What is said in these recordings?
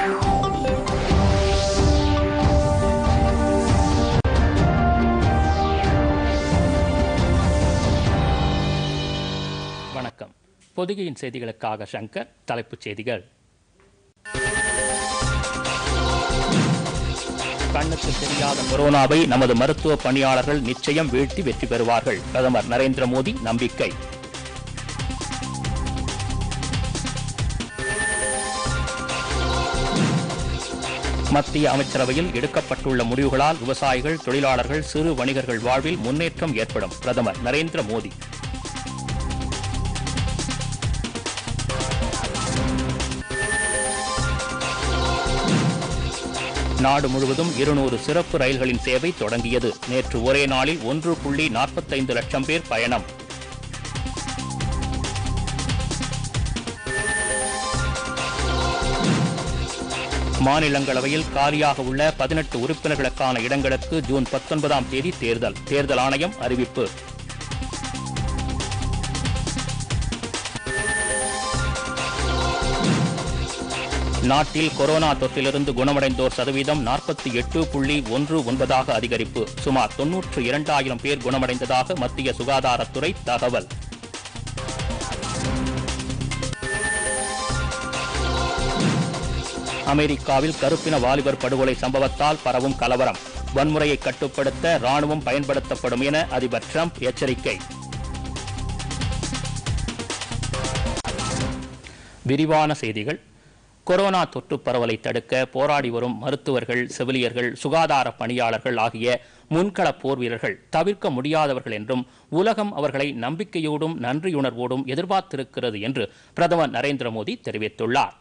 வணக்கம் பொதிகையின் செய்திகளுக்காக சங்கர் தலைப்புச் செய்திகள் கண்ணுக்கு தெரியாத கொரோனாவை நமது மருத்துவ பணியாளர்கள் நிச்சயம் வீழ்த்தி வெற்றி பெறுவார்கள் பிரதமர் நரேந்திர மோடி நம்பிக்கை மத்திய அமைச்சரவையில் எடுக்கப்பட்டுள்ள முடிவுகளால் விவசாயிகள் தொழிலாளர்கள் சிறு வணிகர்கள் வாழ்வில் முன்னேற்றம் ஏற்படும் பிரதமர் நரேந்திர மோடி நாடு முழுவதும் இருநூறு சிறப்பு ரயில்களின் சேவை தொடங்கியது நேற்று ஒரே நாளில் ஒன்று புள்ளி நாற்பத்தைந்து லட்சம் பேர் பயணம் மாநிலங்களவையில் காலியாக உள்ள பதினெட்டு உறுப்பினர்களுக்கான இடங்களுக்கு ஜூன் பத்தொன்பதாம் தேதி தேர்தல் தேர்தல் ஆணையம் அறிவிப்பு நாட்டில் கொரோனா தொற்றிலிருந்து குணமடைந்தோர் சதவீதம் நாற்பத்தி எட்டு புள்ளி ஒன்று ஒன்பதாக அதிகரிப்பு சுமார் தொன்னூற்று இரண்டாயிரம் பேர் குணமடைந்ததாக மத்திய சுகாதாரத்துறை தகவல் அமெரிக்காவில் கருப்பின வாலிபர் படுகொலை சம்பவத்தால் பரவும் கலவரம் வன்முறையை கட்டுப்படுத்த ராணுவம் பயன்படுத்தப்படும் என அதிபர் டிரம்ப் எச்சரிக்கை விரிவான செய்திகள் கொரோனா தொற்று பரவலை தடுக்க போராடி வரும் மருத்துவர்கள் செவிலியர்கள் சுகாதார பணியாளர்கள் ஆகிய முன்கள போர் வீரர்கள் தவிர்க்க முடியாதவர்கள் என்றும் உலகம் அவர்களை நம்பிக்கையோடும் நன்றியுணர்வோடும் எதிர்பார்த்திருக்கிறது என்று பிரதமர் நரேந்திர மோடி தெரிவித்துள்ளார்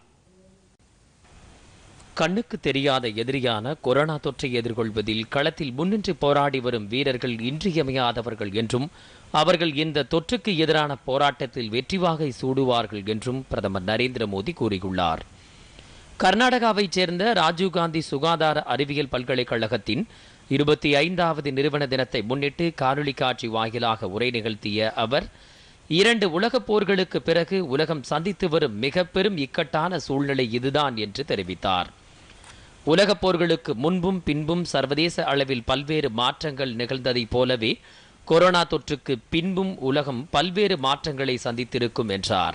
கண்ணுக்கு தெரியாத எதிரியான கொரோனா தொற்றை எதிர்கொள்வதில் களத்தில் முன்னின்று போராடி வரும் வீரர்கள் இன்றியமையாதவர்கள் என்றும் அவர்கள் இந்த தொற்றுக்கு எதிரான போராட்டத்தில் வெற்றி வாகை சூடுவார்கள் என்றும் பிரதமர் நரேந்திர மோடி கூறியுள்ளார் கர்நாடகாவைச் சேர்ந்த ராஜீவ்காந்தி சுகாதார அறிவியல் பல்கலைக்கழகத்தின் இருபத்தி ஐந்தாவது நிறுவன தினத்தை முன்னிட்டு காணொலி காட்சி வாயிலாக உரை நிகழ்த்திய அவர் இரண்டு உலகப் போர்களுக்கு பிறகு உலகம் சந்தித்து வரும் மிக பெரும் இக்கட்டான சூழ்நிலை இதுதான் என்று தெரிவித்தார் உலகப் போர்களுக்கு முன்பும் பின்பும் சர்வதேச அளவில் பல்வேறு மாற்றங்கள் நிகழ்ந்ததைப் போலவே கொரோனா தொற்றுக்கு பின்பும் உலகம் பல்வேறு மாற்றங்களை சந்தித்திருக்கும் என்றார்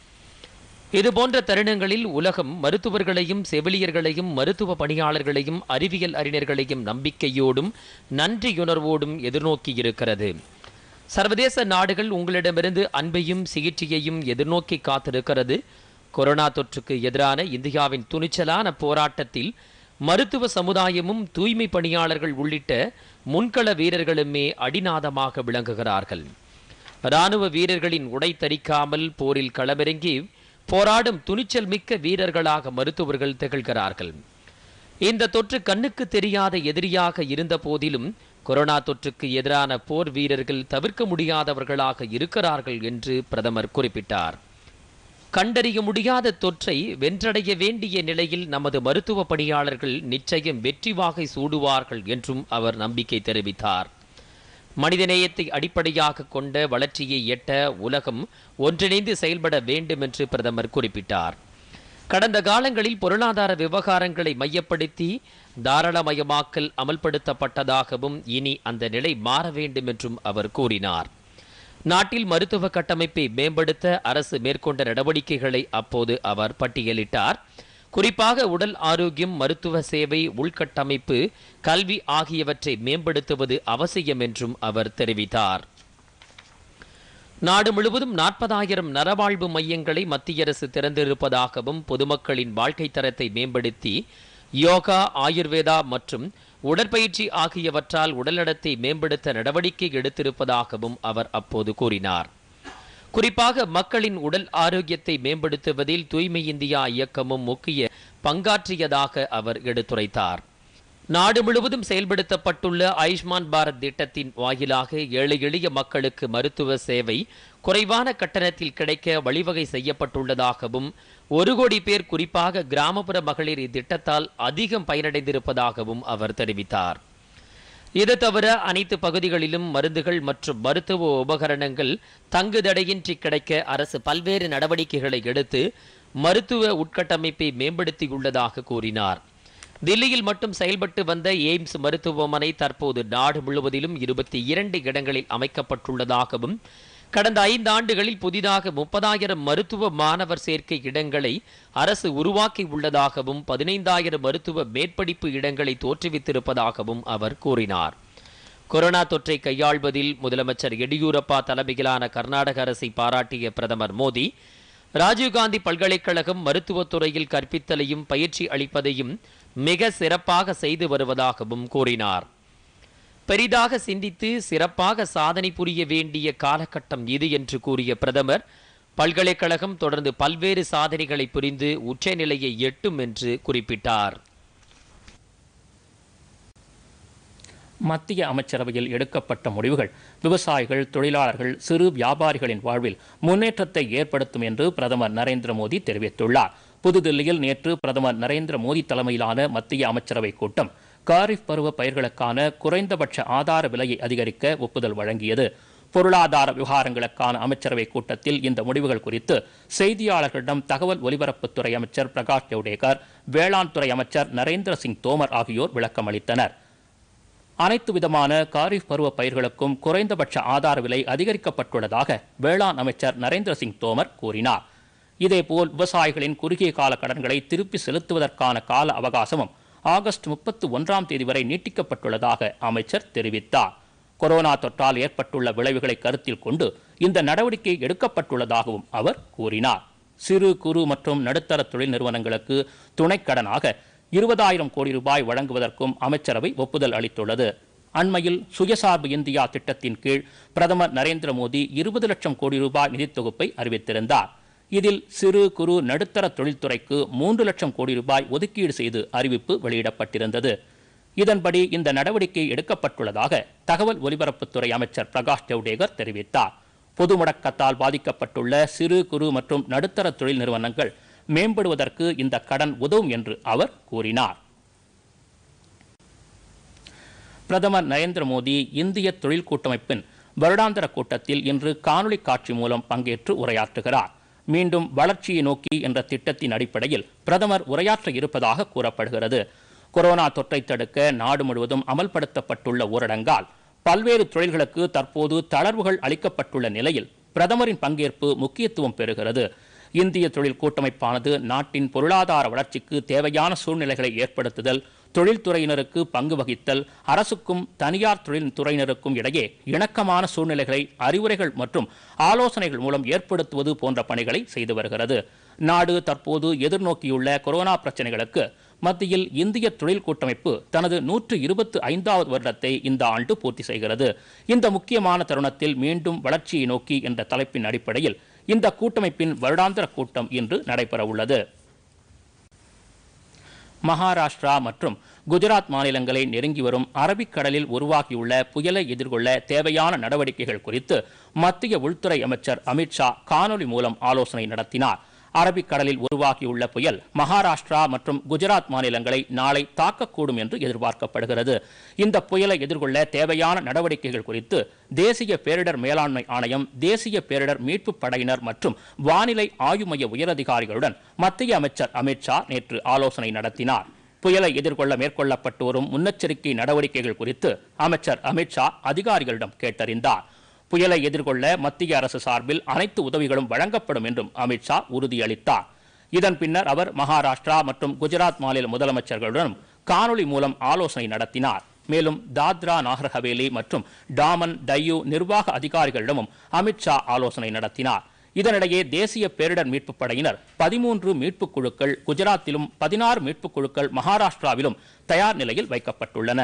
இதுபோன்ற தருணங்களில் உலகம் மருத்துவர்களையும் செவிலியர்களையும் மருத்துவ பணியாளர்களையும் அறிவியல் அறிஞர்களையும் நம்பிக்கையோடும் நன்றியுணர்வோடும் எதிர்நோக்கி இருக்கிறது சர்வதேச நாடுகள் உங்களிடமிருந்து அன்பையும் சிகிச்சையையும் எதிர்நோக்கி காத்திருக்கிறது கொரோனா தொற்றுக்கு எதிரான இந்தியாவின் துணிச்சலான போராட்டத்தில் மருத்துவ சமுதாயமும் தூய்மை பணியாளர்கள் உள்ளிட்ட முன்கள வீரர்களுமே அடிநாதமாக விளங்குகிறார்கள் இராணுவ வீரர்களின் உடை தரிக்காமல் போரில் களமிறங்கி போராடும் துணிச்சல் மிக்க வீரர்களாக மருத்துவர்கள் திகழ்கிறார்கள் இந்த தொற்று கண்ணுக்கு தெரியாத எதிரியாக இருந்த போதிலும் கொரோனா தொற்றுக்கு எதிரான போர் வீரர்கள் தவிர்க்க முடியாதவர்களாக இருக்கிறார்கள் என்று பிரதமர் குறிப்பிட்டார் கண்டறிய முடியாத தொற்றை வென்றடைய வேண்டிய நிலையில் நமது மருத்துவ பணியாளர்கள் நிச்சயம் வெற்றி வாகை சூடுவார்கள் என்றும் அவர் நம்பிக்கை தெரிவித்தார் மனிதநேயத்தை அடிப்படையாக கொண்ட வளர்ச்சியை எட்ட உலகம் ஒன்றிணைந்து செயல்பட வேண்டும் என்று பிரதமர் குறிப்பிட்டார் கடந்த காலங்களில் பொருளாதார விவகாரங்களை மையப்படுத்தி தாராளமயமாக்கல் அமல்படுத்தப்பட்டதாகவும் இனி அந்த நிலை மாற வேண்டும் என்றும் அவர் கூறினார் நாட்டில் மருத்துவ கட்டமைப்பை மேம்படுத்த அரசு மேற்கொண்ட நடவடிக்கைகளை அப்போது அவர் பட்டியலிட்டார் குறிப்பாக உடல் ஆரோக்கியம் மருத்துவ சேவை உள்கட்டமைப்பு கல்வி ஆகியவற்றை மேம்படுத்துவது அவசியம் என்றும் அவர் தெரிவித்தார் நாடு முழுவதும் நாற்பதாயிரம் நரவாழ்வு மையங்களை மத்திய அரசு திறந்திருப்பதாகவும் பொதுமக்களின் வாழ்க்கை தரத்தை மேம்படுத்தி யோகா ஆயுர்வேதா மற்றும் உடற்பயிற்சி ஆகியவற்றால் உடல்நலத்தை மேம்படுத்த நடவடிக்கை எடுத்திருப்பதாகவும் அவர் அப்போது கூறினார் குறிப்பாக மக்களின் உடல் ஆரோக்கியத்தை மேம்படுத்துவதில் தூய்மை இந்தியா இயக்கமும் முக்கிய பங்காற்றியதாக அவர் எடுத்துரைத்தார் நாடு முழுவதும் செயல்படுத்தப்பட்டுள்ள ஆயுஷ்மான் பாரத் திட்டத்தின் வாயிலாக ஏழை எளிய மக்களுக்கு மருத்துவ சேவை குறைவான கட்டணத்தில் கிடைக்க வழிவகை செய்யப்பட்டுள்ளதாகவும் ஒரு கோடி பேர் குறிப்பாக கிராமப்புற மகளிர் இத்திட்டத்தால் அதிகம் பயனடைந்திருப்பதாகவும் அவர் தெரிவித்தார் இது தவிர அனைத்து பகுதிகளிலும் மருந்துகள் மற்றும் மருத்துவ உபகரணங்கள் தங்குதடையின்றி கிடைக்க அரசு பல்வேறு நடவடிக்கைகளை எடுத்து மருத்துவ உட்கட்டமைப்பை மேம்படுத்தியுள்ளதாக கூறினார் தில்லியில் மட்டும் செயல்பட்டு வந்த எய்ம்ஸ் மருத்துவமனை தற்போது நாடு முழுவதிலும் இருபத்தி இரண்டு இடங்களில் அமைக்கப்பட்டுள்ளதாகவும் கடந்த ஐந்து ஆண்டுகளில் புதிதாக முப்பதாயிரம் மருத்துவ மாணவர் சேர்க்கை இடங்களை அரசு உருவாக்கி உள்ளதாகவும் பதினைந்தாயிரம் மருத்துவ மேற்படிப்பு இடங்களை தோற்றுவித்திருப்பதாகவும் அவர் கூறினார் கொரோனா தொற்றை கையாள்வதில் முதலமைச்சர் எடியூரப்பா தலைமையிலான கர்நாடக அரசை பாராட்டிய பிரதமர் மோடி ராஜீவ்காந்தி பல்கலைக்கழகம் மருத்துவத் துறையில் கற்பித்தலையும் பயிற்சி அளிப்பதையும் மிக சிறப்பாக செய்து வருவதாகவும் கூறினார் பெரிதாக சிந்தித்து சிறப்பாக சாதனை புரிய வேண்டிய காலகட்டம் இது என்று கூறிய பிரதமர் பல்கலைக்கழகம் தொடர்ந்து பல்வேறு சாதனைகளை புரிந்து உச்சநிலையை எட்டும் என்று குறிப்பிட்டார் மத்திய அமைச்சரவையில் எடுக்கப்பட்ட முடிவுகள் விவசாயிகள் தொழிலாளர்கள் சிறு வியாபாரிகளின் வாழ்வில் முன்னேற்றத்தை ஏற்படுத்தும் என்று பிரதமர் நரேந்திர மோடி தெரிவித்துள்ளார் புதுதில்லியில் நேற்று பிரதமர் நரேந்திர மோடி தலைமையிலான மத்திய அமைச்சரவை கூட்டம் காரிஃப் பருவ பயிர்களுக்கான குறைந்தபட்ச ஆதார விலையை அதிகரிக்க ஒப்புதல் வழங்கியது பொருளாதார விவகாரங்களுக்கான அமைச்சரவை கூட்டத்தில் இந்த முடிவுகள் குறித்து செய்தியாளர்களிடம் தகவல் ஒலிபரப்புத்துறை அமைச்சர் பிரகாஷ் ஜவடேகர் வேளாண் துறை அமைச்சர் நரேந்திர சிங் தோமர் ஆகியோர் விளக்கம் அளித்தனர் அனைத்து விதமான காரிஃப் பருவ பயிர்களுக்கும் குறைந்தபட்ச ஆதார விலை அதிகரிக்கப்பட்டுள்ளதாக வேளாண் அமைச்சர் நரேந்திர சிங் தோமர் கூறினார் இதேபோல் விவசாயிகளின் குறுகிய கால கடன்களை திருப்பி செலுத்துவதற்கான கால அவகாசமும் ஆகஸ்ட் முப்பத்து ஒன்றாம் தேதி வரை நீட்டிக்கப்பட்டுள்ளதாக அமைச்சர் தெரிவித்தார் கொரோனா தொற்றால் ஏற்பட்டுள்ள விளைவுகளை கருத்தில் கொண்டு இந்த நடவடிக்கை எடுக்கப்பட்டுள்ளதாகவும் அவர் கூறினார் சிறு குறு மற்றும் நடுத்தர தொழில் நிறுவனங்களுக்கு துணைக்கடனாக இருபதாயிரம் கோடி ரூபாய் வழங்குவதற்கும் அமைச்சரவை ஒப்புதல் அளித்துள்ளது அண்மையில் சுயசார்பு இந்தியா திட்டத்தின் கீழ் பிரதமர் நரேந்திர மோடி இருபது லட்சம் கோடி ரூபாய் நிதித் தொகுப்பை அறிவித்திருந்தார் இதில் சிறு குறு நடுத்தர தொழில்துறைக்கு மூன்று லட்சம் கோடி ரூபாய் ஒதுக்கீடு செய்து அறிவிப்பு வெளியிடப்பட்டிருந்தது இதன்படி இந்த நடவடிக்கை எடுக்கப்பட்டுள்ளதாக தகவல் ஒலிபரப்புத்துறை அமைச்சர் பிரகாஷ் ஜவடேகர் தெரிவித்தார் பொது முடக்கத்தால் பாதிக்கப்பட்டுள்ள சிறு குறு மற்றும் நடுத்தர தொழில் நிறுவனங்கள் மேம்படுவதற்கு இந்த கடன் உதவும் என்று அவர் கூறினார் பிரதமர் நரேந்திர மோடி இந்திய தொழில் கூட்டமைப்பின் வருடாந்திர கூட்டத்தில் இன்று காணொளி காட்சி மூலம் பங்கேற்று உரையாற்றுகிறார் மீண்டும் வளர்ச்சியை நோக்கி என்ற திட்டத்தின் அடிப்படையில் பிரதமர் உரையாற்ற இருப்பதாக கூறப்படுகிறது கொரோனா தொற்றை தடுக்க நாடு முழுவதும் அமல்படுத்தப்பட்டுள்ள ஊரடங்கால் பல்வேறு தொழில்களுக்கு தற்போது தளர்வுகள் அளிக்கப்பட்டுள்ள நிலையில் பிரதமரின் பங்கேற்பு முக்கியத்துவம் பெறுகிறது இந்திய தொழில் கூட்டமைப்பானது நாட்டின் பொருளாதார வளர்ச்சிக்கு தேவையான சூழ்நிலைகளை ஏற்படுத்துதல் தொழில்துறையினருக்கு பங்கு வகித்தல் அரசுக்கும் தனியார் தொழில் துறையினருக்கும் இடையே இணக்கமான சூழ்நிலைகளை அறிவுரைகள் மற்றும் ஆலோசனைகள் மூலம் ஏற்படுத்துவது போன்ற பணிகளை செய்து வருகிறது நாடு தற்போது எதிர்நோக்கியுள்ள கொரோனா பிரச்சனைகளுக்கு மத்தியில் இந்திய தொழில் கூட்டமைப்பு தனது நூற்று இருபத்து ஐந்தாவது வருடத்தை இந்த ஆண்டு பூர்த்தி செய்கிறது இந்த முக்கியமான தருணத்தில் மீண்டும் வளர்ச்சியை நோக்கி என்ற தலைப்பின் அடிப்படையில் இந்த கூட்டமைப்பின் வருடாந்திர கூட்டம் இன்று நடைபெறவுள்ளது மகாராஷ்டிரா மற்றும் குஜராத் மாநிலங்களை நெருங்கி வரும் அரபிக்கடலில் உருவாகியுள்ள புயலை எதிர்கொள்ள தேவையான நடவடிக்கைகள் குறித்து மத்திய உள்துறை அமைச்சர் அமித்ஷா காணொலி மூலம் ஆலோசனை நடத்தினார் அரபிக்கடலில் உருவாகியுள்ள புயல் மகாராஷ்டிரா மற்றும் குஜராத் மாநிலங்களை நாளை தாக்கக்கூடும் என்று எதிர்பார்க்கப்படுகிறது இந்த புயலை எதிர்கொள்ள தேவையான நடவடிக்கைகள் குறித்து தேசிய பேரிடர் மேலாண்மை ஆணையம் தேசிய பேரிடர் மீட்புப் படையினர் மற்றும் வானிலை ஆய்வு மைய உயரதிகாரிகளுடன் மத்திய அமைச்சர் அமித்ஷா நேற்று ஆலோசனை நடத்தினார் புயலை எதிர்கொள்ள மேற்கொள்ளப்பட்டு வரும் முன்னெச்சரிக்கை நடவடிக்கைகள் குறித்து அமைச்சர் அமித்ஷா அதிகாரிகளிடம் கேட்டறிந்தார் புயலை எதிர்கொள்ள மத்திய அரசு சார்பில் அனைத்து உதவிகளும் வழங்கப்படும் என்றும் அமித்ஷா உறுதியளித்தார் இதன் பின்னர் அவர் மகாராஷ்டிரா மற்றும் குஜராத் மாநில முதலமைச்சர்களுடனும் காணொலி மூலம் ஆலோசனை நடத்தினார் மேலும் தாத்ரா நாகர் ஹவேலி மற்றும் டாமன் டையூ நிர்வாக அதிகாரிகளிடமும் அமித்ஷா ஆலோசனை நடத்தினார் இதனிடையே தேசிய பேரிடர் மீட்புப் படையினர் பதிமூன்று மீட்புக் குழுக்கள் குஜராத்திலும் பதினாறு மீட்புக் குழுக்கள் மகாராஷ்டிராவிலும் தயார் நிலையில் வைக்கப்பட்டுள்ளன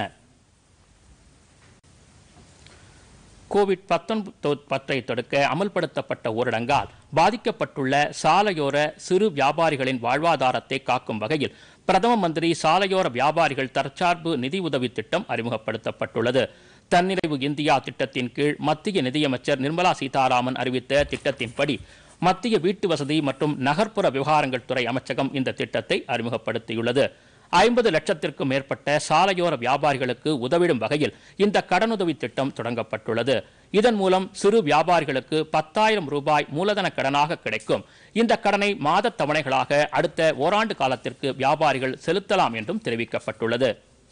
கோவிட் பத்தொன்பது பற்றை தடுக்க அமல்படுத்தப்பட்ட ஊரடங்கால் பாதிக்கப்பட்டுள்ள சாலையோர சிறு வியாபாரிகளின் வாழ்வாதாரத்தை காக்கும் வகையில் பிரதம மந்திரி சாலையோர வியாபாரிகள் தற்சார்பு நிதி உதவி திட்டம் அறிமுகப்படுத்தப்பட்டுள்ளது தன்னிறைவு இந்தியா திட்டத்தின் கீழ் மத்திய நிதியமைச்சர் நிர்மலா சீதாராமன் அறிவித்த திட்டத்தின்படி மத்திய வீட்டு வசதி மற்றும் நகர்ப்புற விவகாரங்கள் துறை அமைச்சகம் இந்த திட்டத்தை அறிமுகப்படுத்தியுள்ளது ஐம்பது லட்சத்திற்கும் மேற்பட்ட சாலையோர வியாபாரிகளுக்கு உதவிடும் வகையில் இந்த கடனுதவி திட்டம் தொடங்கப்பட்டுள்ளது இதன் மூலம் சிறு வியாபாரிகளுக்கு பத்தாயிரம் ரூபாய் மூலதன கடனாக கிடைக்கும் இந்த கடனை மாத தவணைகளாக அடுத்த ஓராண்டு காலத்திற்கு வியாபாரிகள் செலுத்தலாம் என்றும் தெரிவிக்கப்பட்டுள்ளது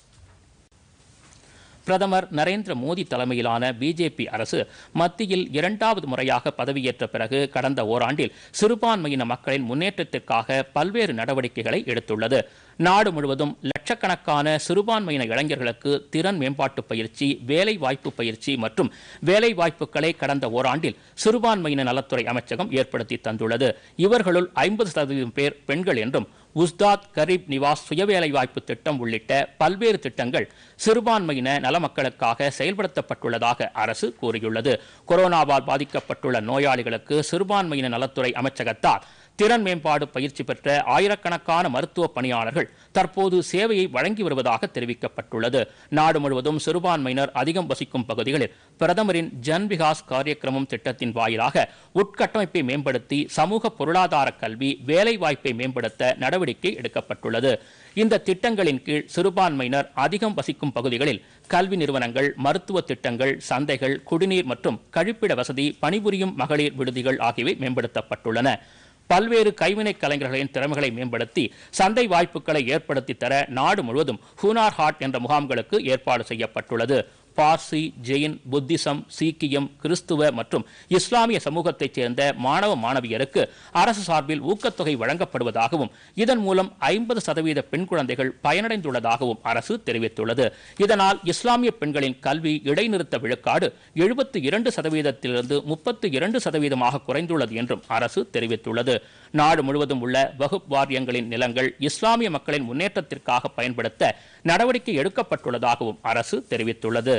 பிரதமர் நரேந்திர மோடி தலைமையிலான பிஜேபி அரசு மத்தியில் இரண்டாவது முறையாக பதவியேற்ற பிறகு கடந்த ஓராண்டில் சிறுபான்மையின மக்களின் முன்னேற்றத்திற்காக பல்வேறு நடவடிக்கைகளை எடுத்துள்ளது நாடு முழுவதும் லட்சக்கணக்கான சிறுபான்மையின இளைஞர்களுக்கு திறன் மேம்பாட்டு பயிற்சி வேலை வாய்ப்பு பயிற்சி மற்றும் வேலை வாய்ப்புகளை கடந்த ஓராண்டில் சிறுபான்மையின நலத்துறை அமைச்சகம் ஏற்படுத்தி தந்துள்ளது இவர்களுள் ஐம்பது சதவீதம் பேர் பெண்கள் என்றும் உஸ்தாத் கரீப் நிவாஸ் சுயவேலைவாய்ப்பு திட்டம் உள்ளிட்ட பல்வேறு திட்டங்கள் சிறுபான்மையின நல மக்களுக்காக செயல்படுத்தப்பட்டுள்ளதாக அரசு கூறியுள்ளது கொரோனாவால் பாதிக்கப்பட்டுள்ள நோயாளிகளுக்கு சிறுபான்மையின நலத்துறை அமைச்சகத்தால் திறன் மேம்பாடு பயிற்சி பெற்ற ஆயிரக்கணக்கான மருத்துவ பணியாளர்கள் தற்போது சேவையை வழங்கி வருவதாக தெரிவிக்கப்பட்டுள்ளது நாடு முழுவதும் சிறுபான்மையினர் அதிகம் வசிக்கும் பகுதிகளில் பிரதமரின் ஜன் விகாஸ் காரியக்கிரமம் திட்டத்தின் வாயிலாக உட்கட்டமைப்பை மேம்படுத்தி சமூக பொருளாதார கல்வி வேலை வாய்ப்பை மேம்படுத்த நடவடிக்கை எடுக்கப்பட்டுள்ளது இந்த திட்டங்களின் கீழ் சிறுபான்மையினர் அதிகம் வசிக்கும் பகுதிகளில் கல்வி நிறுவனங்கள் மருத்துவ திட்டங்கள் சந்தைகள் குடிநீர் மற்றும் கழிப்பிட வசதி பணிபுரியும் மகளிர் விடுதிகள் ஆகியவை மேம்படுத்தப்பட்டுள்ளன பல்வேறு கைவினைக் கலைஞர்களின் திறமைகளை மேம்படுத்தி சந்தை வாய்ப்புகளை ஏற்படுத்தி தர நாடு முழுவதும் ஹூனார் ஹாட் என்ற முகாம்களுக்கு ஏற்பாடு செய்யப்பட்டுள்ளது பார்சி ஜெயின் புத்திசம் சீக்கியம் கிறிஸ்துவ மற்றும் இஸ்லாமிய சமூகத்தைச் சேர்ந்த மாணவ மாணவியருக்கு அரசு சார்பில் ஊக்கத்தொகை வழங்கப்படுவதாகவும் இதன் மூலம் ஐம்பது சதவீத பெண் குழந்தைகள் பயனடைந்துள்ளதாகவும் அரசு தெரிவித்துள்ளது இதனால் இஸ்லாமிய பெண்களின் கல்வி இடைநிறுத்த விழுக்காடு எழுபத்தி இரண்டு சதவீதத்திலிருந்து முப்பத்தி இரண்டு சதவீதமாக குறைந்துள்ளது என்றும் அரசு தெரிவித்துள்ளது நாடு முழுவதும் உள்ள வகுப் வாரியங்களின் நிலங்கள் இஸ்லாமிய மக்களின் முன்னேற்றத்திற்காக பயன்படுத்த நடவடிக்கை எடுக்கப்பட்டுள்ளதாகவும் அரசு தெரிவித்துள்ளது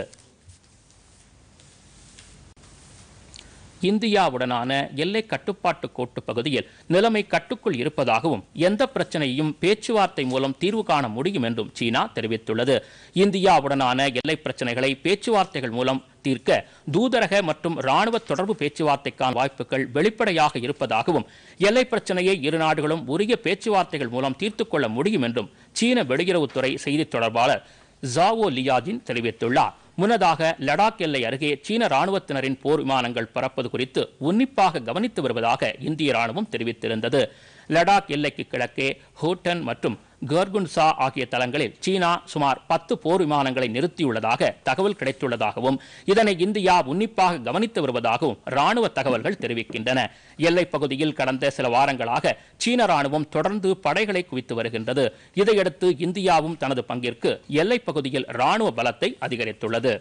இந்தியாவுடனான எல்லை கட்டுப்பாட்டு கோட்டு பகுதியில் நிலைமை கட்டுக்குள் இருப்பதாகவும் எந்த பிரச்சனையும் பேச்சுவார்த்தை மூலம் தீர்வு காண முடியும் என்றும் சீனா தெரிவித்துள்ளது இந்தியாவுடனான எல்லை பிரச்சனைகளை பேச்சுவார்த்தைகள் மூலம் தீர்க்க தூதரக மற்றும் ராணுவ தொடர்பு பேச்சுவார்த்தைக்கான வாய்ப்புகள் வெளிப்படையாக இருப்பதாகவும் எல்லை பிரச்சனையை இரு நாடுகளும் உரிய பேச்சுவார்த்தைகள் மூலம் தீர்த்துக் கொள்ள முடியும் என்றும் சீன வெளியுறவுத்துறை செய்தித் தொடர்பாளர் ஜாவோ லியாஜின் தெரிவித்துள்ளார் முன்னதாக லடாக் எல்லை அருகே சீன ராணுவத்தினரின் போர் விமானங்கள் பறப்பது குறித்து உன்னிப்பாக கவனித்து வருவதாக இந்திய ராணுவம் தெரிவித்திருந்தது லடாக் எல்லைக்கு கிழக்கே ஹூட்டன் மற்றும் கர்குன்சா ஆகிய தளங்களில் சீனா சுமார் பத்து போர் விமானங்களை நிறுத்தியுள்ளதாக தகவல் கிடைத்துள்ளதாகவும் இதனை இந்தியா உன்னிப்பாக கவனித்து வருவதாகவும் ராணுவ தகவல்கள் தெரிவிக்கின்றன எல்லைப் பகுதியில் கடந்த சில வாரங்களாக சீன ராணுவம் தொடர்ந்து படைகளை குவித்து வருகின்றது இதையடுத்து இந்தியாவும் தனது பங்கிற்கு எல்லைப் பகுதியில் ராணுவ பலத்தை அதிகரித்துள்ளது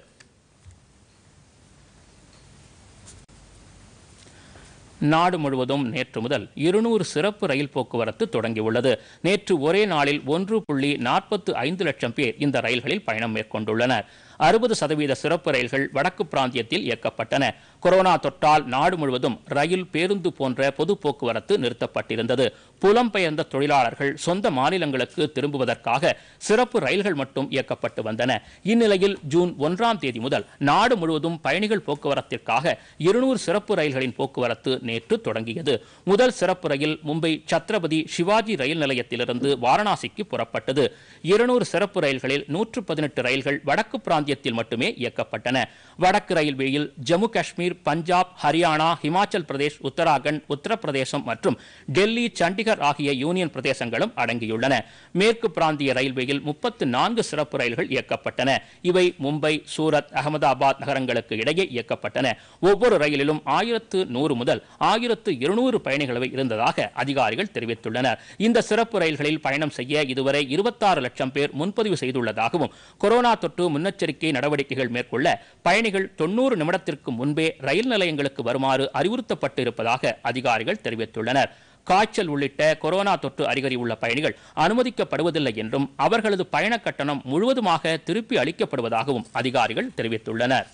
நாடு முழுவதும் நேற்று முதல் இருநூறு சிறப்பு ரயில் போக்குவரத்து தொடங்கியுள்ளது நேற்று ஒரே நாளில் ஒன்று புள்ளி நாற்பத்து ஐந்து லட்சம் பேர் இந்த ரயில்களில் பயணம் மேற்கொண்டுள்ளனர் அறுபது சதவீத சிறப்பு ரயில்கள் வடக்கு பிராந்தியத்தில் இயக்கப்பட்டன கொரோனா தொற்றால் நாடு முழுவதும் ரயில் பேருந்து போன்ற பொது போக்குவரத்து நிறுத்தப்பட்டிருந்தது புலம்பெயர்ந்த தொழிலாளர்கள் சொந்த மாநிலங்களுக்கு திரும்புவதற்காக சிறப்பு ரயில்கள் மட்டும் இயக்கப்பட்டு வந்தன இந்நிலையில் ஜூன் ஒன்றாம் தேதி முதல் நாடு முழுவதும் பயணிகள் போக்குவரத்திற்காக இருநூறு சிறப்பு ரயில்களின் போக்குவரத்து நேற்று தொடங்கியது முதல் சிறப்பு ரயில் மும்பை சத்ரபதி சிவாஜி ரயில் நிலையத்திலிருந்து வாரணாசிக்கு புறப்பட்டது இருநூறு சிறப்பு ரயில்களில் நூற்று பதினெட்டு ரயில்கள் வடக்கு பிராந்தியத்தில் மட்டுமே இயக்கப்பட்டன வடக்கு ரயில்வேயில் ஜம்மு காஷ்மீர் பஞ்சாப் ஹரியானா ஹிமாச்சல் பிரதேஷ் உத்தராகண்ட் உத்தரப்பிரதேசம் மற்றும் டெல்லி சண்டிகர் ஆகிய யூனியன் பிரதேசங்களும் அடங்கியுள்ளன மேற்கு பிராந்திய ரயில்வேயில் முப்பத்து நான்கு சிறப்பு ரயில்கள் இயக்கப்பட்டன இவை மும்பை சூரத் அகமதாபாத் நகரங்களுக்கு இடையே இயக்கப்பட்டன ஒவ்வொரு ரயிலிலும் ஆயிரத்து நூறு முதல் ஆயிரத்து இருநூறு பயணிகள் இருந்ததாக அதிகாரிகள் தெரிவித்துள்ளனர் இந்த சிறப்பு ரயில்களில் பயணம் செய்ய இதுவரை இருபத்தாறு லட்சம் பேர் முன்பதிவு செய்துள்ளதாகவும் கொரோனா தொற்று முன்னெச்சரிக்கை நடவடிக்கைகள் மேற்கொள்ள பயணிகள் தொண்ணூறு நிமிடத்திற்கு முன்பே ரயில் நிலையங்களுக்கு வருமாறு அறிவுறுத்தப்பட்டு இருப்பதாக அதிகாரிகள் தெரிவித்துள்ளனர் காய்ச்சல் உள்ளிட்ட கொரோனா தொற்று அறிகுறி உள்ள பயணிகள் அனுமதிக்கப்படுவதில்லை என்றும் அவர்களது பயண கட்டணம் முழுவதுமாக திருப்பி அளிக்கப்படுவதாகவும் அதிகாரிகள் தெரிவித்துள்ளனர்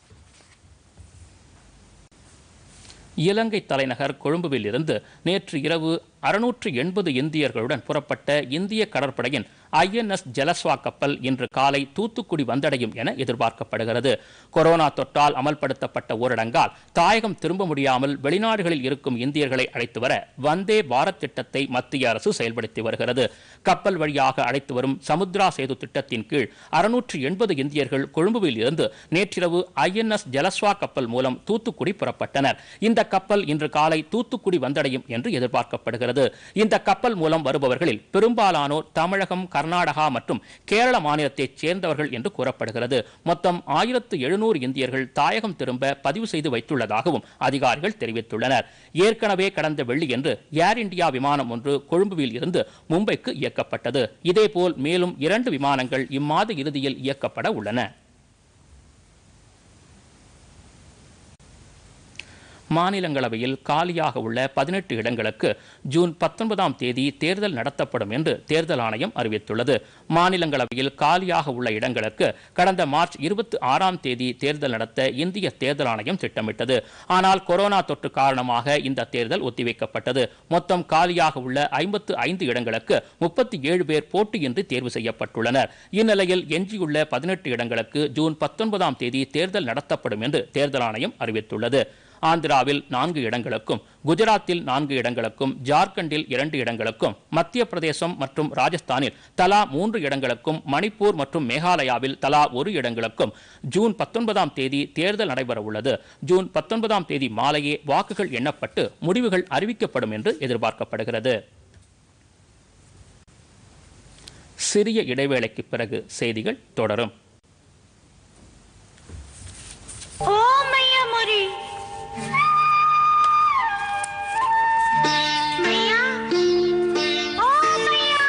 இலங்கை தலைநகர் கொழும்புவில் இருந்து நேற்று இரவு அறுநூற்று எண்பது இந்தியர்களுடன் புறப்பட்ட இந்திய கடற்படையின் ஐஎன்எஸ் ஜலஸ்வா கப்பல் இன்று காலை தூத்துக்குடி வந்தடையும் என எதிர்பார்க்கப்படுகிறது கொரோனா தொற்றால் அமல்படுத்தப்பட்ட ஊரடங்கால் தாயகம் திரும்ப முடியாமல் வெளிநாடுகளில் இருக்கும் இந்தியர்களை அழைத்து வர வந்தே பாரத் திட்டத்தை மத்திய அரசு செயல்படுத்தி வருகிறது கப்பல் வழியாக அழைத்து வரும் சமுத்ரா சேது திட்டத்தின் கீழ் அறுநூற்று எண்பது இந்தியர்கள் கொழும்புவில் இருந்து நேற்றிரவு ஐஎன்எஸ் ஜலஸ்வா கப்பல் மூலம் தூத்துக்குடி புறப்பட்டனர் இந்த கப்பல் இன்று காலை தூத்துக்குடி வந்தடையும் என்று எதிர்பார்க்கப்படுகிறது இந்த கப்பல் மூலம் வருபவர்களில் பெரும்பாலானோர் தமிழகம் கர்நாடகா மற்றும் கேரள மாநிலத்தைச் சேர்ந்தவர்கள் என்று கூறப்படுகிறது மொத்தம் ஆயிரத்து எழுநூறு இந்தியர்கள் தாயகம் திரும்ப பதிவு செய்து வைத்துள்ளதாகவும் அதிகாரிகள் தெரிவித்துள்ளனர் ஏற்கனவே கடந்த வெள்ளியன்று ஏர் இந்தியா விமானம் ஒன்று கொழும்புவில் இருந்து மும்பைக்கு இயக்கப்பட்டது இதேபோல் மேலும் இரண்டு விமானங்கள் இம்மாத இறுதியில் இயக்கப்பட உள்ளன மாநிலங்களவையில் காலியாக உள்ள பதினெட்டு இடங்களுக்கு ஜூன் பத்தொன்பதாம் தேதி தேர்தல் நடத்தப்படும் என்று தேர்தல் ஆணையம் அறிவித்துள்ளது மாநிலங்களவையில் காலியாக உள்ள இடங்களுக்கு கடந்த மார்ச் இருபத்தி ஆறாம் தேதி தேர்தல் நடத்த இந்திய தேர்தல் ஆணையம் திட்டமிட்டது ஆனால் கொரோனா தொற்று காரணமாக இந்த தேர்தல் ஒத்திவைக்கப்பட்டது மொத்தம் காலியாக உள்ள ஐம்பத்து ஐந்து இடங்களுக்கு முப்பத்தி ஏழு பேர் போட்டியின்றி தேர்வு செய்யப்பட்டுள்ளனர் இந்நிலையில் எஞ்சியுள்ள பதினெட்டு இடங்களுக்கு ஜூன் பத்தொன்பதாம் தேதி தேர்தல் நடத்தப்படும் என்று தேர்தல் ஆணையம் அறிவித்துள்ளது ஆந்திராவில் நான்கு இடங்களுக்கும் குஜராத்தில் நான்கு இடங்களுக்கும் ஜார்க்கண்டில் இரண்டு இடங்களுக்கும் மத்திய பிரதேசம் மற்றும் ராஜஸ்தானில் தலா மூன்று இடங்களுக்கும் மணிப்பூர் மற்றும் மேகாலயாவில் தலா ஒரு இடங்களுக்கும் ஜூன் பத்தொன்பதாம் தேதி தேர்தல் நடைபெற உள்ளது ஜூன் பத்தொன்பதாம் தேதி மாலையே வாக்குகள் எண்ணப்பட்டு முடிவுகள் அறிவிக்கப்படும் என்று எதிர்பார்க்கப்படுகிறது சிறிய இடைவேளைக்கு பிறகு செய்திகள் தொடரும் ஓ மையா முரி மையா ஓ மையா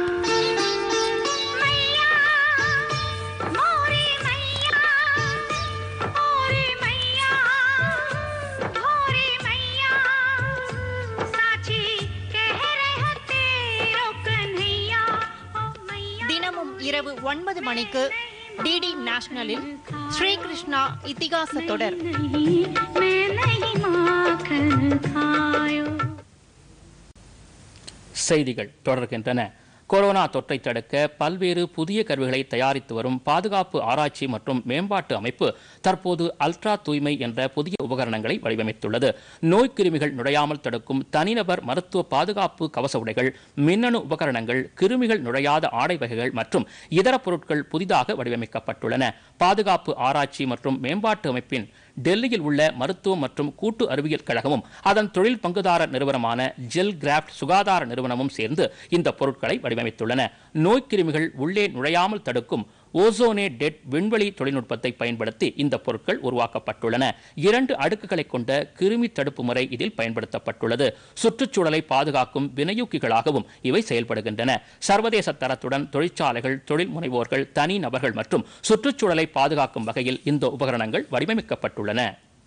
மையா மோரி மையா ஓரி மையா ஓரி மையா சாச்சி कह रहे तेरो कन्हैया ओ मैया தினமும் இரவு ஒன்பது மணிக்கு டிடி நேஷனலில் ஸ்ரீகிருஷ்ணா இத்திகாச தொடர் नहीं मैं नहीं माखन खायो செய்திகள் தொடர்கின்றன கொரோனா தொற்றை தடுக்க பல்வேறு புதிய கருவிகளை தயாரித்து வரும் பாதுகாப்பு ஆராய்ச்சி மற்றும் மேம்பாட்டு அமைப்பு தற்போது அல்ட்ரா தூய்மை என்ற புதிய உபகரணங்களை வடிவமைத்துள்ளது நோய் கிருமிகள் நுழையாமல் தடுக்கும் தனிநபர் மருத்துவ பாதுகாப்பு கவச உடைகள் மின்னணு உபகரணங்கள் கிருமிகள் நுழையாத ஆடை வகைகள் மற்றும் இதர பொருட்கள் புதிதாக வடிவமைக்கப்பட்டுள்ளன பாதுகாப்பு ஆராய்ச்சி மற்றும் மேம்பாட்டு அமைப்பின் டெல்லியில் உள்ள மருத்துவம் மற்றும் கூட்டு அறிவியல் கழகமும் அதன் தொழில் பங்குதாரர் நிறுவனமான ஜெல் கிராஃப்ட் சுகாதார நிறுவனமும் சேர்ந்து இந்த பொருட்களை வடிவமைத்துள்ளன நோய்க்கிருமிகள் உள்ளே நுழையாமல் தடுக்கும் ஓசோனே டெட் விண்வெளி தொழில்நுட்பத்தை பயன்படுத்தி இந்த பொருட்கள் உருவாக்கப்பட்டுள்ளன இரண்டு அடுக்குகளை கொண்ட கிருமி தடுப்பு முறை இதில் பயன்படுத்தப்பட்டுள்ளது சுற்றுச்சூழலை பாதுகாக்கும் வினையூக்கிகளாகவும் இவை செயல்படுகின்றன சர்வதேச தரத்துடன் தொழிற்சாலைகள் தொழில் முனைவோர்கள் தனி நபர்கள் மற்றும் சுற்றுச்சூழலை பாதுகாக்கும் வகையில் இந்த உபகரணங்கள் வடிவமைக்கப்பட்டுள்ளன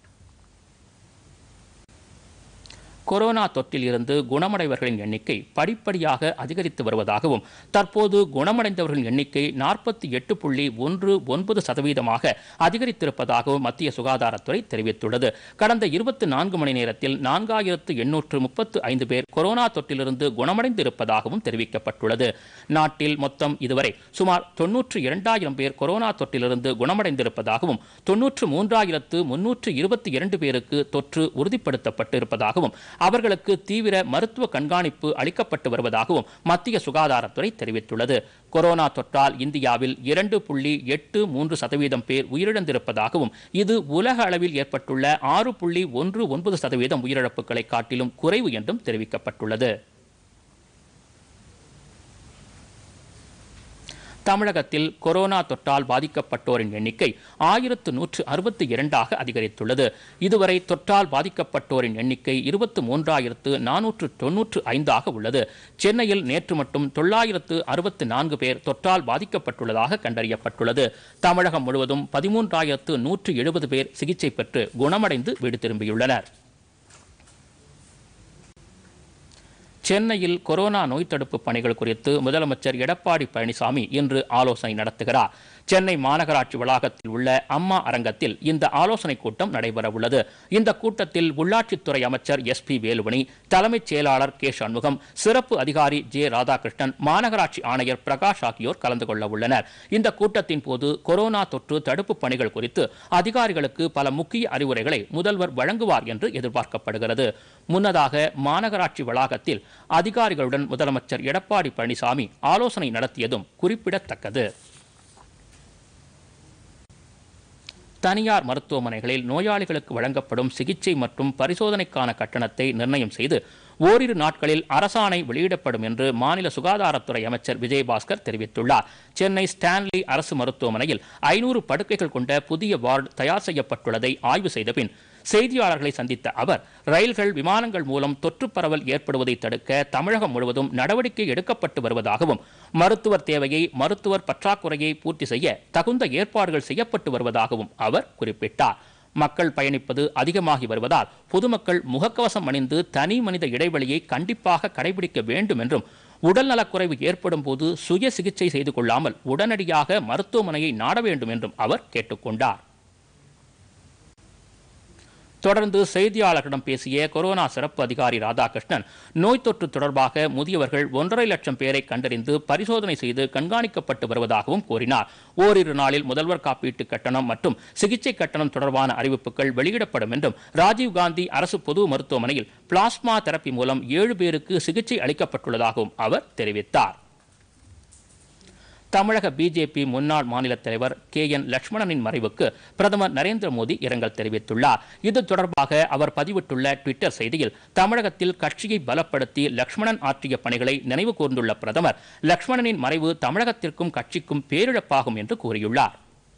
கொரோனா தொற்றில் இருந்து குணமடைவர்களின் எண்ணிக்கை படிப்படியாக அதிகரித்து வருவதாகவும் தற்போது குணமடைந்தவர்களின் எண்ணிக்கை நாற்பத்தி எட்டு புள்ளி ஒன்று ஒன்பது சதவீதமாக அதிகரித்திருப்பதாகவும் மத்திய சுகாதாரத்துறை தெரிவித்துள்ளது கடந்த இருபத்தி நான்கு மணி நேரத்தில் நான்காயிரத்து எண்ணூற்று முப்பத்து ஐந்து பேர் கொரோனா தொற்றிலிருந்து குணமடைந்து இருப்பதாகவும் தெரிவிக்கப்பட்டுள்ளது நாட்டில் மொத்தம் இதுவரை சுமார் தொன்னூற்று இரண்டாயிரம் பேர் கொரோனா தொற்றிலிருந்து குணமடைந்திருப்பதாகவும் தொன்னூற்று மூன்றாயிரத்து முன்னூற்று இருபத்தி இரண்டு பேருக்கு தொற்று உறுதிப்படுத்தப்பட்டு இருப்பதாகவும் அவர்களுக்கு தீவிர மருத்துவ கண்காணிப்பு அளிக்கப்பட்டு வருவதாகவும் மத்திய சுகாதாரத்துறை தெரிவித்துள்ளது கொரோனா தொற்றால் இந்தியாவில் இரண்டு புள்ளி எட்டு மூன்று சதவீதம் பேர் உயிரிழந்திருப்பதாகவும் இது உலக அளவில் ஏற்பட்டுள்ள ஆறு புள்ளி ஒன்று ஒன்பது சதவீதம் உயிரிழப்புகளை காட்டிலும் குறைவு என்றும் தெரிவிக்கப்பட்டுள்ளது தமிழகத்தில் கொரோனா தொற்றால் பாதிக்கப்பட்டோரின் எண்ணிக்கை ஆயிரத்து நூற்று அறுபத்தி இரண்டாக அதிகரித்துள்ளது இதுவரை தொற்றால் பாதிக்கப்பட்டோரின் எண்ணிக்கை இருபத்து மூன்றாயிரத்து நானூற்று தொன்னூற்று ஐந்தாக உள்ளது சென்னையில் நேற்று மட்டும் தொள்ளாயிரத்து அறுபத்து நான்கு பேர் தொற்றால் பாதிக்கப்பட்டுள்ளதாக கண்டறியப்பட்டுள்ளது தமிழகம் முழுவதும் பதிமூன்றாயிரத்து நூற்று எழுபது பேர் சிகிச்சை பெற்று குணமடைந்து வீடு திரும்பியுள்ளனர் சென்னையில் கொரோனா நோய் தடுப்பு பணிகள் குறித்து முதலமைச்சர் எடப்பாடி பழனிசாமி இன்று ஆலோசனை நடத்துகிறார் சென்னை மாநகராட்சி வளாகத்தில் உள்ள அம்மா அரங்கத்தில் இந்த ஆலோசனைக் கூட்டம் நடைபெறவுள்ளது இந்த கூட்டத்தில் உள்ளாட்சித்துறை அமைச்சர் எஸ் பி வேலுமணி தலைமைச் செயலாளர் கே சண்முகம் சிறப்பு அதிகாரி ஜே ராதாகிருஷ்ணன் மாநகராட்சி ஆணையர் பிரகாஷ் ஆகியோர் கலந்து கொள்ள உள்ளனர் இந்த கூட்டத்தின் போது கொரோனா தொற்று தடுப்பு பணிகள் குறித்து அதிகாரிகளுக்கு பல முக்கிய அறிவுரைகளை முதல்வர் வழங்குவார் என்று எதிர்பார்க்கப்படுகிறது முன்னதாக மாநகராட்சி வளாகத்தில் அதிகாரிகளுடன் முதலமைச்சர் எடப்பாடி பழனிசாமி ஆலோசனை நடத்தியதும் குறிப்பிடத்தக்கது தனியார் மருத்துவமனைகளில் நோயாளிகளுக்கு வழங்கப்படும் சிகிச்சை மற்றும் பரிசோதனைக்கான கட்டணத்தை நிர்ணயம் செய்து ஓரிரு நாட்களில் அரசாணை வெளியிடப்படும் என்று மாநில சுகாதாரத்துறை அமைச்சர் விஜயபாஸ்கர் தெரிவித்துள்ளார் சென்னை ஸ்டான்லி அரசு மருத்துவமனையில் ஐநூறு படுக்கைகள் கொண்ட புதிய வார்டு தயார் செய்யப்பட்டுள்ளதை ஆய்வு செய்த பின் செய்தியாளர்களை சந்தித்த அவர் ரயில்கள் விமானங்கள் மூலம் தொற்று பரவல் ஏற்படுவதை தடுக்க தமிழகம் முழுவதும் நடவடிக்கை எடுக்கப்பட்டு வருவதாகவும் மருத்துவர் தேவையை மருத்துவர் பற்றாக்குறையை பூர்த்தி செய்ய தகுந்த ஏற்பாடுகள் செய்யப்பட்டு வருவதாகவும் அவர் குறிப்பிட்டார் மக்கள் பயணிப்பது அதிகமாகி வருவதால் பொதுமக்கள் முகக்கவசம் அணிந்து தனி மனித இடைவெளியை கண்டிப்பாக கடைபிடிக்க வேண்டும் என்றும் உடல்நலக்குறைவு ஏற்படும் போது சுய சிகிச்சை செய்து கொள்ளாமல் உடனடியாக மருத்துவமனையை நாட வேண்டும் என்றும் அவர் கேட்டுக்கொண்டார் தொடர்ந்து செய்தியாளர்களிடம் பேசிய கொரோனா சிறப்பு அதிகாரி ராதாகிருஷ்ணன் நோய் தொற்று தொடர்பாக முதியவர்கள் ஒன்றரை லட்சம் பேரை கண்டறிந்து பரிசோதனை செய்து கண்காணிக்கப்பட்டு வருவதாகவும் கூறினார் ஓரிரு நாளில் முதல்வர் காப்பீட்டு கட்டணம் மற்றும் சிகிச்சை கட்டணம் தொடர்பான அறிவிப்புகள் வெளியிடப்படும் என்றும் ராஜீவ்காந்தி அரசு பொது மருத்துவமனையில் பிளாஸ்மா தெரப்பி மூலம் ஏழு பேருக்கு சிகிச்சை அளிக்கப்பட்டுள்ளதாகவும் அவர் தெரிவித்தார் தமிழக பிஜேபி முன்னாள் மாநில தலைவர் கே என் லட்சுமணனின் மறைவுக்கு பிரதமர் நரேந்திர மோடி இரங்கல் தெரிவித்துள்ளார் இது தொடர்பாக அவர் பதிவிட்டுள்ள ட்விட்டர் செய்தியில் தமிழகத்தில் கட்சியை பலப்படுத்தி லட்சுமணன் ஆற்றிய பணிகளை நினைவு கூர்ந்துள்ள பிரதமர் லட்சுமணனின் மறைவு தமிழகத்திற்கும் கட்சிக்கும் பேரிழப்பாகும் என்று கூறியுள்ளார்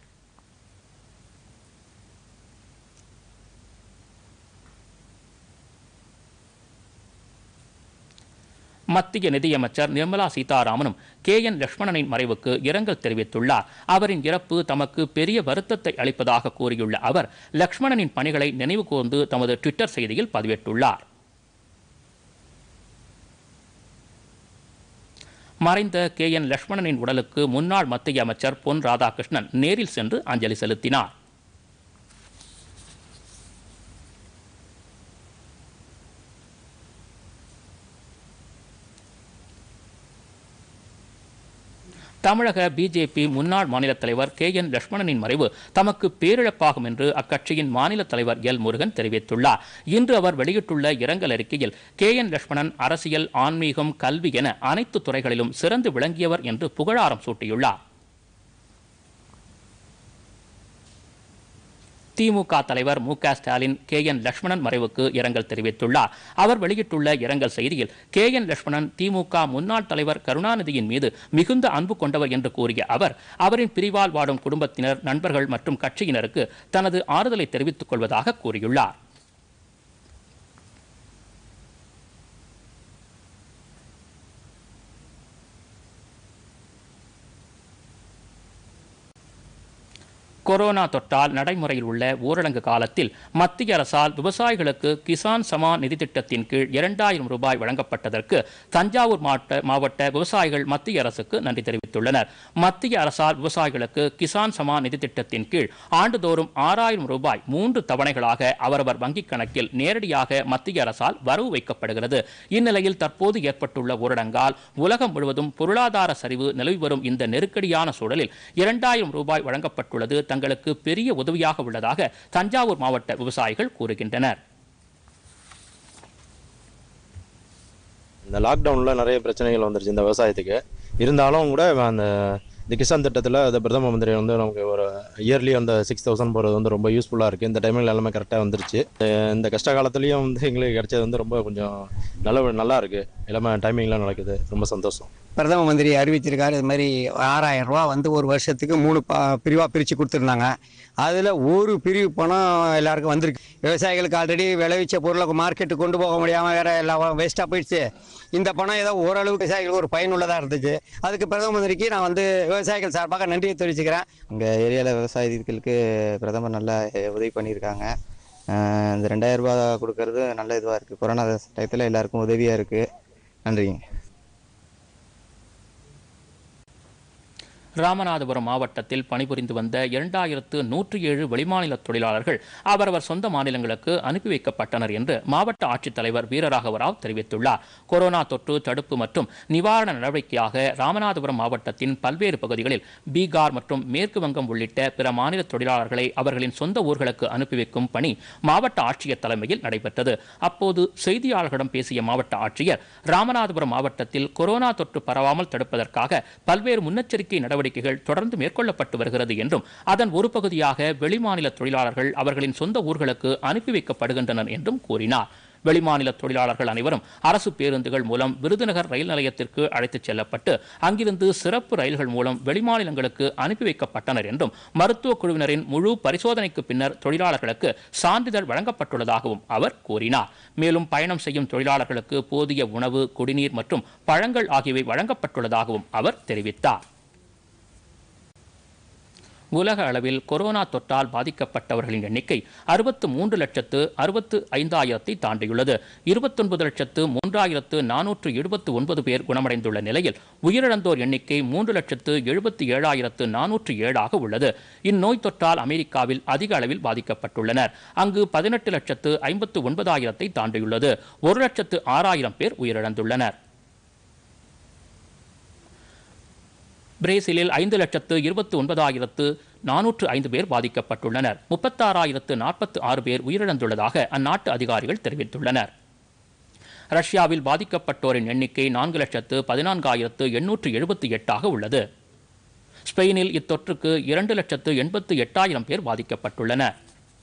மத்திய நிதியமைச்சர் நிர்மலா சீதாராமனும் கே என் லட்சுமணனின் மறைவுக்கு இரங்கல் தெரிவித்துள்ளார் அவரின் இறப்பு தமக்கு பெரிய வருத்தத்தை அளிப்பதாக கூறியுள்ள அவர் லட்சுமணனின் பணிகளை நினைவு கூர்ந்து தமது ட்விட்டர் செய்தியில் பதிவிட்டுள்ளார் மறைந்த கே என் லட்சுமணனின் உடலுக்கு முன்னாள் மத்திய அமைச்சர் பொன் ராதாகிருஷ்ணன் நேரில் சென்று அஞ்சலி செலுத்தினார் தமிழக பிஜேபி முன்னாள் மாநில தலைவர் கே என் லட்சுமணனின் மறைவு தமக்கு பேரிழப்பாகும் என்று அக்கட்சியின் மாநில தலைவர் எல் முருகன் தெரிவித்துள்ளார் இன்று அவர் வெளியிட்டுள்ள இரங்கல் அறிக்கையில் கே என் லட்சுமணன் அரசியல் ஆன்மீகம் கல்வி என அனைத்து துறைகளிலும் சிறந்து விளங்கியவர் என்று புகழாரம் சூட்டியுள்ளார் திமுக தலைவர் மு க ஸ்டாலின் கே என் லட்சுமணன் மறைவுக்கு இரங்கல் தெரிவித்துள்ளார் அவர் வெளியிட்டுள்ள இரங்கல் செய்தியில் கே என் லட்சுமணன் திமுக முன்னாள் தலைவர் கருணாநிதியின் மீது மிகுந்த அன்பு கொண்டவர் என்று கூறிய அவர் அவரின் பிரிவால் வாடும் குடும்பத்தினர் நண்பர்கள் மற்றும் கட்சியினருக்கு தனது ஆறுதலை தெரிவித்துக் கொள்வதாக கூறியுள்ளார் கொரோனா தொற்றால் நடைமுறையில் உள்ள ஊரடங்கு காலத்தில் மத்திய அரசால் விவசாயிகளுக்கு கிசான் சமான் நிதி திட்டத்தின் கீழ் இரண்டாயிரம் ரூபாய் வழங்கப்பட்டதற்கு தஞ்சாவூர் மாவட்ட மாவட்ட விவசாயிகள் மத்திய அரசுக்கு நன்றி தெரிவித்துள்ளனர் மத்திய அரசால் விவசாயிகளுக்கு கிசான் சமான் நிதி திட்டத்தின் கீழ் ஆண்டுதோறும் ஆறாயிரம் ரூபாய் மூன்று தவணைகளாக அவரவர் வங்கிக் கணக்கில் நேரடியாக மத்திய அரசால் வரவு வைக்கப்படுகிறது இந்நிலையில் தற்போது ஏற்பட்டுள்ள ஊரடங்கால் உலகம் முழுவதும் பொருளாதார சரிவு நிலவி வரும் இந்த நெருக்கடியான சூழலில் இரண்டாயிரம் ரூபாய் வழங்கப்பட்டுள்ளது தங்களுக்கு பெரிய உதவியாக உள்ளதாக தஞ்சாவூர் மாவட்ட விவசாயிகள் கூறுகின்றனர் இந்த லாக்டவுனில் நிறைய பிரச்சனைகள் வந்துருச்சு இந்த விவசாயத்துக்கு இருந்தாலும் கூட அந்த இந்த கிசான் திட்டத்தில் அந்த பிரதம மந்திரி வந்து நமக்கு ஒரு இயர்லி அந்த சிக்ஸ் தௌசண்ட் போகிறது வந்து ரொம்ப யூஸ்ஃபுல்லாக இருக்குது இந்த டைமில் எல்லாமே கரெக்டாக வந்துருச்சு அஹ் இந்த கஷ்ட காலத்துலேயும் வந்து எங்களுக்கு கிடைச்சது வந்து ரொம்ப கொஞ்சம் நல்ல நல்லா இருக்குது எல்லாமே டைமிங்லாம் நடக்குது ரொம்ப சந்தோஷம் பிரதம மந்திரி அறிவிச்சிருக்காரு இது மாதிரி ஆறாயிரம் ரூபா வந்து ஒரு வருஷத்துக்கு மூணு பா பிரிவாக பிரித்து கொடுத்துருந்தாங்க அதில் ஒரு பிரிவு பணம் எல்லாருக்கும் வந்திருக்கு விவசாயிகளுக்கு ஆல்ரெடி விளைவிச்ச பொருளை மார்க்கெட்டுக்கு கொண்டு போக முடியாமல் வேற எல்லாம் வேஸ்ட்டாக போயிடுச்சு இந்த பணம் ஏதோ ஓரளவு விவசாயிகளுக்கு ஒரு பயனுள்ளதாக இருந்துச்சு அதுக்கு பிரதம மந்திரிக்கு நான் வந்து விவசாயிகள் சார்பாக நன்றியை தெரிவிச்சுக்கிறேன் எங்கள் ஏரியாவில் விவசாயிகளுக்கு பிரதமர் நல்லா உதவி பண்ணியிருக்காங்க அஹ் இந்த ரெண்டாயிரம் ரூபாய் கொடுக்கறது நல்ல இதுவாக இருக்குது கொரோனா டயத்தில் எல்லாருக்கும் உதவியாக இருக்குது நன்றிங்க ராமநாதபுரம் மாவட்டத்தில் பணிபுரிந்து வந்த இரண்டாயிரத்து நூற்றி ஏழு வெளிமாநில தொழிலாளர்கள் அவரவர் சொந்த மாநிலங்களுக்கு அனுப்பி வைக்கப்பட்டனர் என்று மாவட்ட ஆட்சித்தலைவர் வீரராகவ ராவ் தெரிவித்துள்ளார் கொரோனா தொற்று தடுப்பு மற்றும் நிவாரண நடவடிக்கையாக ராமநாதபுரம் மாவட்டத்தின் பல்வேறு பகுதிகளில் பீகார் மற்றும் மேற்கு வங்கம் உள்ளிட்ட பிற மாநில தொழிலாளர்களை அவர்களின் சொந்த ஊர்களுக்கு அனுப்பி வைக்கும் பணி மாவட்ட ஆட்சியர் தலைமையில் நடைபெற்றது அப்போது செய்தியாளர்களிடம் பேசிய மாவட்ட ஆட்சியர் ராமநாதபுரம் மாவட்டத்தில் கொரோனா தொற்று பரவாமல் தடுப்பதற்காக பல்வேறு முன்னெச்சரிக்கை நடவடிக்கைகள் தொடர்ந்து மேற்கொள்ளப்பட்டு வருகிறது என்றும் அதன் ஒரு பகுதியாக வெளிமாநில தொழிலாளர்கள் அவர்களின் சொந்த ஊர்களுக்கு அனுப்பி வைக்கப்படுகின்றனர் என்றும் கூறினார் வெளிமாநில தொழிலாளர்கள் அனைவரும் அரசு பேருந்துகள் மூலம் விருதுநகர் ரயில் நிலையத்திற்கு அழைத்துச் செல்லப்பட்டு அங்கிருந்து சிறப்பு ரயில்கள் மூலம் வெளிமாநிலங்களுக்கு அனுப்பி வைக்கப்பட்டனர் என்றும் மருத்துவ குழுவினரின் முழு பரிசோதனைக்கு பின்னர் தொழிலாளர்களுக்கு சான்றிதழ் வழங்கப்பட்டுள்ளதாகவும் அவர் கூறினார் மேலும் பயணம் செய்யும் தொழிலாளர்களுக்கு போதிய உணவு குடிநீர் மற்றும் பழங்கள் ஆகியவை வழங்கப்பட்டுள்ளதாகவும் அவர் தெரிவித்தார் உலக அளவில் கொரோனா தொற்றால் பாதிக்கப்பட்டவர்களின் எண்ணிக்கை அறுபத்து மூன்று லட்சத்து அறுபத்து ஐந்தாயிரத்தை தாண்டியுள்ளது இருபத்தொன்பது லட்சத்து மூன்றாயிரத்து நானூற்று எழுபத்து ஒன்பது பேர் குணமடைந்துள்ள நிலையில் உயிரிழந்தோர் எண்ணிக்கை மூன்று லட்சத்து எழுபத்தி ஏழாயிரத்து நானூற்று ஏழாக உள்ளது இந்நோய் தொற்றால் அமெரிக்காவில் அதிக அளவில் பாதிக்கப்பட்டுள்ளனர் அங்கு பதினெட்டு லட்சத்து ஐம்பத்து ஒன்பதாயிரத்தை தாண்டியுள்ளது ஒரு லட்சத்து ஆறாயிரம் பேர் உயிரிழந்துள்ளனர் பிரேசிலில் ஐந்து லட்சத்து இருபத்தி ஒன்பதாயிரத்து நானூற்று ஐந்து பேர் பாதிக்கப்பட்டுள்ளனர் முப்பத்தாறாயிரத்து நாற்பத்து ஆறு பேர் உயிரிழந்துள்ளதாக அந்நாட்டு அதிகாரிகள் தெரிவித்துள்ளனர் ரஷ்யாவில் பாதிக்கப்பட்டோரின் எண்ணிக்கை நான்கு லட்சத்து பதினான்காயிரத்து எண்ணூற்று எழுபத்தி எட்டாக உள்ளது ஸ்பெயினில் இத்தொற்றுக்கு இரண்டு லட்சத்து எண்பத்து எட்டாயிரம் பேர் பாதிக்கப்பட்டுள்ளனர்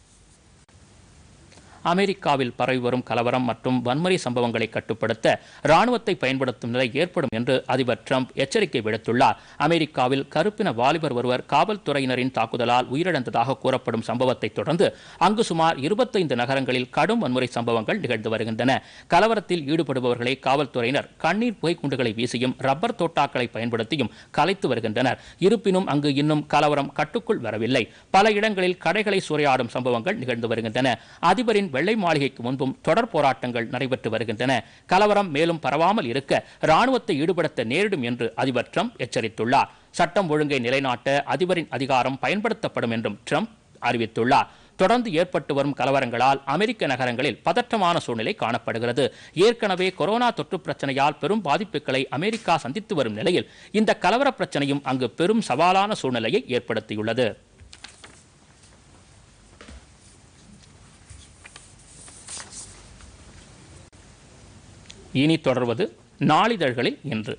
அமெரிக்காவில் பரவி வரும் கலவரம் மற்றும் வன்முறை சம்பவங்களை கட்டுப்படுத்த ராணுவத்தை பயன்படுத்தும் நிலை ஏற்படும் என்று அதிபர் ட்ரம்ப் எச்சரிக்கை விடுத்துள்ளார் அமெரிக்காவில் கருப்பின வாலிபர் ஒருவர் காவல்துறையினரின் தாக்குதலால் உயிரிழந்ததாக கூறப்படும் சம்பவத்தை தொடர்ந்து அங்கு சுமார் இருபத்தைந்து நகரங்களில் கடும் வன்முறை சம்பவங்கள் நிகழ்ந்து வருகின்றன கலவரத்தில் ஈடுபடுபவர்களை காவல்துறையினர் கண்ணீர் புகைக்குண்டுகளை வீசியும் ரப்பர் தோட்டாக்களை பயன்படுத்தியும் கலைத்து வருகின்றனர் இருப்பினும் அங்கு இன்னும் கலவரம் கட்டுக்குள் வரவில்லை பல இடங்களில் கடைகளை சூறையாடும் சம்பவங்கள் நிகழ்ந்து வருகின்றன அதிபரின் வெள்ளை மாளிகைக்கு முன்பும் தொடர் போராட்டங்கள் நடைபெற்று வருகின்றன கலவரம் மேலும் பரவாமல் இருக்க ராணுவத்தை ஈடுபடுத்த நேரிடும் என்று அதிபர் ட்ரம்ப் எச்சரித்துள்ளார் சட்டம் ஒழுங்கை நிலைநாட்ட அதிபரின் அதிகாரம் பயன்படுத்தப்படும் என்றும் ட்ரம்ப் அறிவித்துள்ளார் தொடர்ந்து ஏற்பட்டு வரும் கலவரங்களால் அமெரிக்க நகரங்களில் பதற்றமான சூழ்நிலை காணப்படுகிறது ஏற்கனவே கொரோனா தொற்று பிரச்சனையால் பெரும் பாதிப்புகளை அமெரிக்கா சந்தித்து வரும் நிலையில் இந்த கலவர பிரச்சனையும் அங்கு பெரும் சவாலான சூழ்நிலையை ஏற்படுத்தியுள்ளது இனி தொடர்வது நாளிதழ்களில் இன்று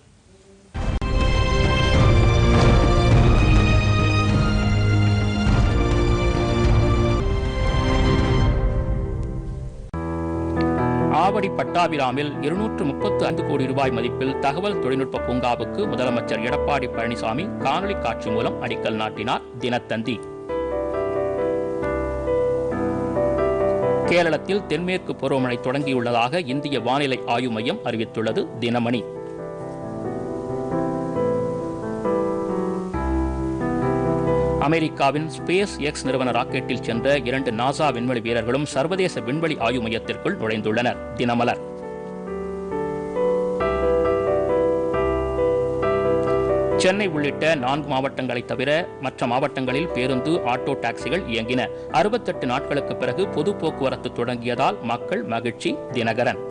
ஆவடி பட்டாபிராமில் இருநூற்று முப்பத்து ஐந்து கோடி ரூபாய் மதிப்பில் தகவல் தொழில்நுட்ப பூங்காவுக்கு முதலமைச்சர் எடப்பாடி பழனிசாமி காணொலி காட்சி மூலம் அடிக்கல் நாட்டினார் தினத்தந்தி கேரளத்தில் தென்மேற்கு பருவமழை தொடங்கியுள்ளதாக இந்திய வானிலை ஆய்வு மையம் அறிவித்துள்ளது தினமணி அமெரிக்காவின் ஸ்பேஸ் எக்ஸ் நிறுவன ராக்கெட்டில் சென்ற இரண்டு நாசா விண்வெளி வீரர்களும் சர்வதேச விண்வெளி ஆய்வு மையத்திற்குள் நுழைந்துள்ளனர் தினமலர் சென்னை உள்ளிட்ட நான்கு மாவட்டங்களை தவிர மற்ற மாவட்டங்களில் பேருந்து ஆட்டோ டாக்ஸிகள் இயங்கின அறுபத்தெட்டு நாட்களுக்கு பிறகு பொது போக்குவரத்து தொடங்கியதால் மக்கள் மகிழ்ச்சி தினகரன்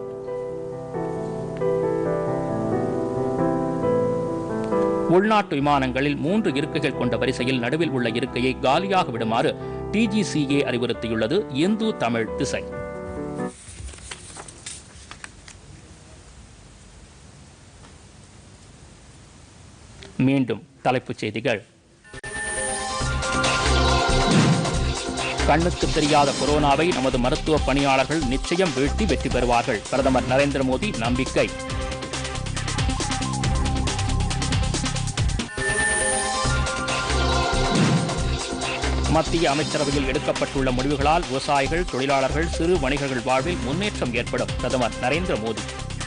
உள்நாட்டு விமானங்களில் மூன்று இருக்கைகள் கொண்ட வரிசையில் நடுவில் உள்ள இருக்கையை காலியாக விடுமாறு டிஜிசிஏ அறிவுறுத்தியுள்ளது இந்து தமிழ் திசை மீண்டும் தலைப்புச் செய்திகள் கண்ணுக்கு தெரியாத கொரோனாவை நமது மருத்துவ பணியாளர்கள் நிச்சயம் வீழ்த்தி வெற்றி பெறுவார்கள் பிரதமர் நரேந்திர மோடி நம்பிக்கை மத்திய அமைச்சரவையில் எடுக்கப்பட்டுள்ள முடிவுகளால் விவசாயிகள் தொழிலாளர்கள் சிறு வணிகர்கள் வாழ்வில் முன்னேற்றம் ஏற்படும் பிரதமர் நரேந்திர மோடி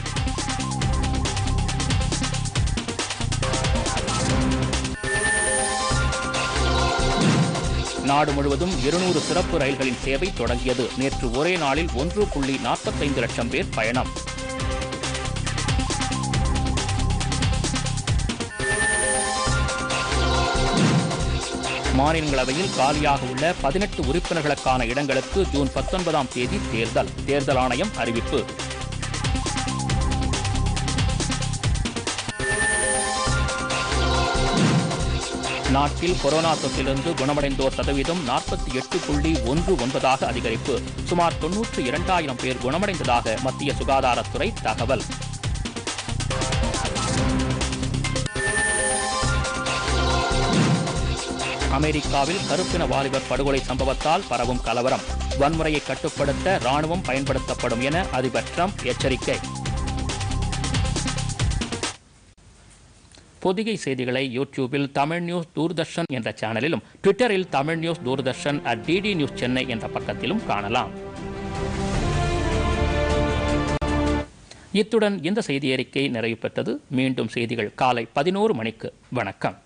நாடு முழுவதும் இருநூறு சிறப்பு ரயில்களின் சேவை தொடங்கியது நேற்று ஒரே நாளில் ஒன்று புள்ளி நாற்பத்தைந்து லட்சம் பேர் பயணம் மாநிலங்களவையில் காலியாக உள்ள பதினெட்டு உறுப்பினர்களுக்கான இடங்களுக்கு ஜூன் பத்தொன்பதாம் தேதி தேர்தல் தேர்தல் ஆணையம் அறிவிப்பு நாட்டில் கொரோனா தொற்றிலிருந்து குணமடைந்தோர் சதவீதம் நாற்பத்தி எட்டு புள்ளி ஒன்று ஒன்பதாக அதிகரிப்பு சுமார் தொன்னூற்று இரண்டாயிரம் பேர் குணமடைந்ததாக மத்திய சுகாதாரத்துறை தகவல் அமெரிக்காவில் கருப்பின வாலிபர் படுகொலை சம்பவத்தால் பரவும் கலவரம் வன்முறையை கட்டுப்படுத்த ராணுவம் பயன்படுத்தப்படும் என அதிபர் ட்ரம்ப் எச்சரிக்கை பொதிகை செய்திகளை யூடியூபில் தமிழ் நியூஸ் தூர்தர்ஷன் என்ற சேனலிலும் ட்விட்டரில் Tamil news Doordarshan at DD news Chennai என்ற பக்கத்திலும் காணலாம் இத்துடன் இந்த செய்தி அறிக்கை நிறைவு பெற்றது மீண்டும் செய்திகள் காலை பதினோரு மணிக்கு வணக்கம்